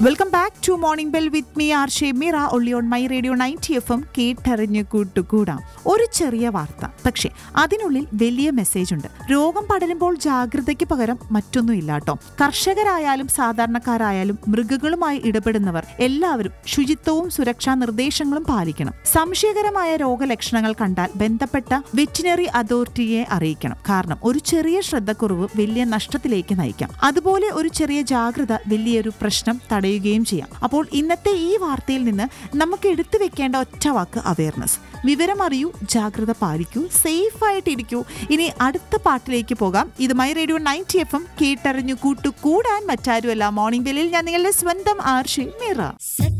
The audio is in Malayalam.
welcome back to morning bell with me R Shemeera ഒള്ളി on my radio ninety FM എം കേട്ടറിഞ്ഞ് കൂട്ടുകൂടാം ഒരു ചെറിയ വാർത്ത പക്ഷേ അതിനുള്ളിൽ വലിയ മെസ്സേജ് ഉണ്ട് രോഗം പടരുമ്പോൾ ജാഗ്രതയ്ക്ക് പകരം മറ്റൊന്നുമില്ല കേട്ടോ കർഷകരായാലും സാധാരണക്കാരായാലും മൃഗങ്ങളുമായി ഇടപെടുന്നവർ എല്ലാവരും ശുചിത്വവും സുരക്ഷാ നിർദ്ദേശങ്ങളും പാലിക്കണം സംശയകരമായ രോഗലക്ഷണങ്ങൾ കണ്ടാൽ ബന്ധപ്പെട്ട വെറ്റിനറി അതോറിറ്റിയെ അറിയിക്കണം കാരണം ഒരു ചെറിയ ശ്രദ്ധക്കുറവ് വലിയ നഷ്ടത്തിലേക്ക് നയിക്കാം അതുപോലെ ഒരു ചെറിയ ജാഗ്രത വലിയൊരു പ്രശ്നം തടയുകയും ചെയ്യാം അപ്പോൾ ഇന്നത്തെ ഈ വാർത്തയിൽ നിന്ന് നമുക്ക് എടുത്തു വെക്കേണ്ട ഒറ്റ വാക്ക് അവയർനെസ് വിവരം അറിയൂ ജാഗ്രത പാലിക്കൂ സേഫ് ആയിട്ടിരിക്കൂ ഇനി അടുത്ത പാട്ടിലേക്ക് പോകാം ഇത് മൈ റേഡിയോ നയൻറ്റി എഫ് എം കേട്ടറിഞ്ഞു കൂട്ടു കൂടാൻ മറ്റാരുമല്ല മോർണിംഗ് ബെല്ലിൽ ഞാൻ നിങ്ങളുടെ സ്വന്തം ആർഷി മിറ സത്യം